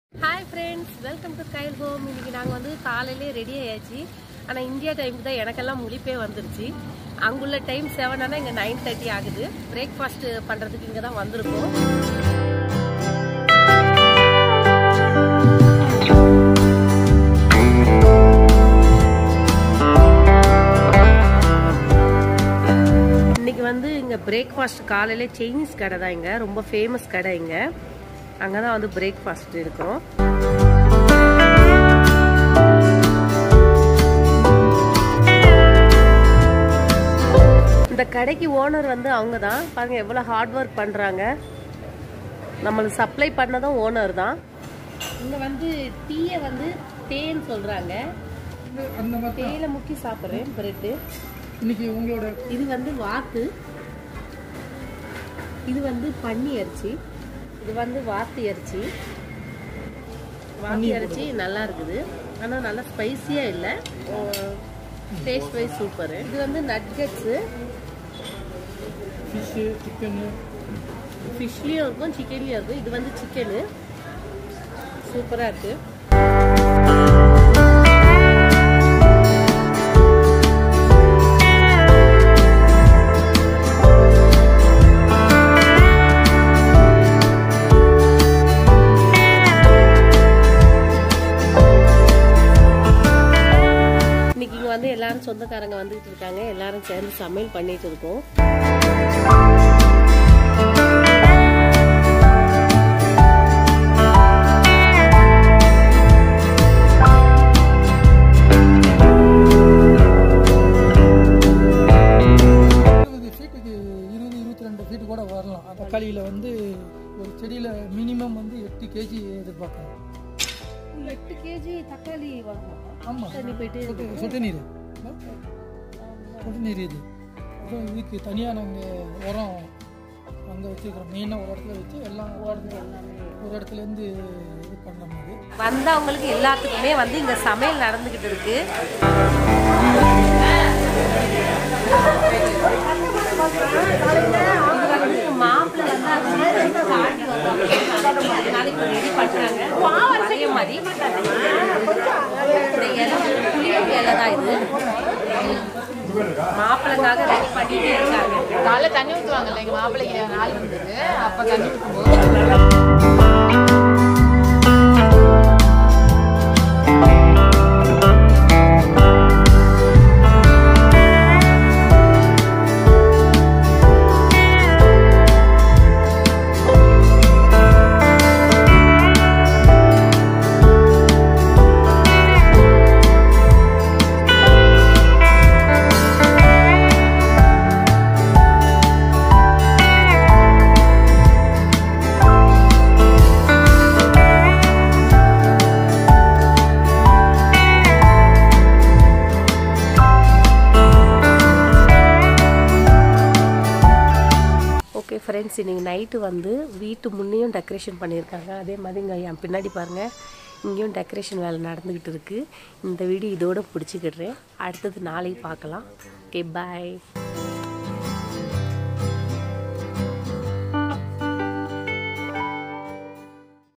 Hi friends welcome to கைல் home இன்னைக்கு நாங்கள் வந்து காலையிலே ரெடி ஆயாச்சு ஆனால் இந்தியா டைமுக்கு தான் எனக்கெல்லாம் முழிப்பே வந்துருச்சு அங்குள்ள டைம் செவன் ஆனால் இங்கே நைன் தேர்ட்டி ஆகுது பிரேக்ஃபாஸ்ட் பண்ணுறதுக்கு இங்கே தான் வந்திருக்கோம் இன்னைக்கு வந்து இங்கே பிரேக்ஃபாஸ்ட் காலையில சைனீஸ் கடை தான் இங்கே ரொம்ப ஃபேமஸ் கடை இங்கே அங்கே தான் வந்து பிரேக்ஃபாஸ்ட் இருக்கிறோம் இந்த கடைக்கு ஓனர் வந்து அவங்க தான் பாருங்க எவ்வளோ ஹார்ட் ஒர்க் பண்ணுறாங்க நம்மளுக்கு சப்ளை பண்ணதும் ஓனர் தான் இங்கே வந்து டீயை வந்து தேன் சொல்கிறாங்க அந்த மாதிரி தேயில முக்கி சாப்பிட்றேன் பிரெட்டு இன்னைக்கு உங்களோட இது வந்து வாத்து இது வந்து பன்னி அரிசி இது வந்து வாத்து அரிசி வாத்து அரிசி நல்லா இருக்குது ஆனால் நல்லா ஸ்பைசியாக இல்லை டேஸ்ட் வைஸ் சூப்பரு இது வந்து நட்கட்ஸு ஃபிஷ்ஷு சிக்கனு ஃபிஷ்லேயும் இருக்கும் சிக்கன்லேயும் இருக்கும் இது வந்து சிக்கனு சூப்பராக இருக்குது இன்னைக்கு இங்கே வந்து எல்லாரும் சொந்தக்காரங்க வந்துட்டு இருக்காங்க எல்லாரும் சேர்ந்து சமையல் பண்ணிட்டு இருக்கோம் இருபது ஃபீட்டுக்கு இருபது இருபத்தி ரெண்டு ஃபீட்டு கூட வரலாம் தக்காளியில் வந்து ஒரு செடியில் மினிமம் வந்து எட்டு கேஜி எதிர்பார்க்கலாம் எட்டு கேஜி தக்காளி வாங்கணும் ஆமாம் தண்ணி போயிட்டு சொட்டு சொட்டு நீர் சொட்டு நீர் இது அப்புறம் இதுக்கு தனியாக நாங்கள் உரம் அங்கே வச்சுருக்கிறோம் மெயினாக ஒரு இடத்துல வச்சு எல்லாம் ஒரு இடத்துல ஒரு இடத்துலேருந்து இது பண்ண மாதிரி வந்தவங்களுக்கு எல்லாத்துக்குமே வந்து இங்க சமையல் நடந்துகிட்டு இருக்கு இது வந்து மாப்பிள்ளை வந்து அது பாட்டி வந்தாங்க. அதனால இப்ப ரெடி பண்றாங்க பழைய மாதிரி இந்த இலை வந்து புளிப்பு இலை தான் இது மாப்பிள்ளைக்காக ரெடி பண்ணிட்டே இருக்காங்க காலைல தண்ணி ஊற்றுவாங்கல்ல எங்கள் மாப்பிள்ளைக்கு நாள் வந்தது அப்போ தண்ணி ஊற்றும்போது ஓகே ஃப்ரெண்ட்ஸ் இன்னைக்கு நைட்டு வந்து வீட்டு முன்னையும் டெக்கரேஷன் பண்ணியிருக்காங்க அதே மாதிரி இங்கே என் பின்னாடி பாருங்கள் இங்கேயும் டெக்கரேஷன் வேலை நடந்துக்கிட்டு இருக்குது இந்த வீடியோ இதோட பிடிச்சிக்கிடுறேன் அடுத்தது நாளைக்கு பார்க்கலாம் ஓகே பாய்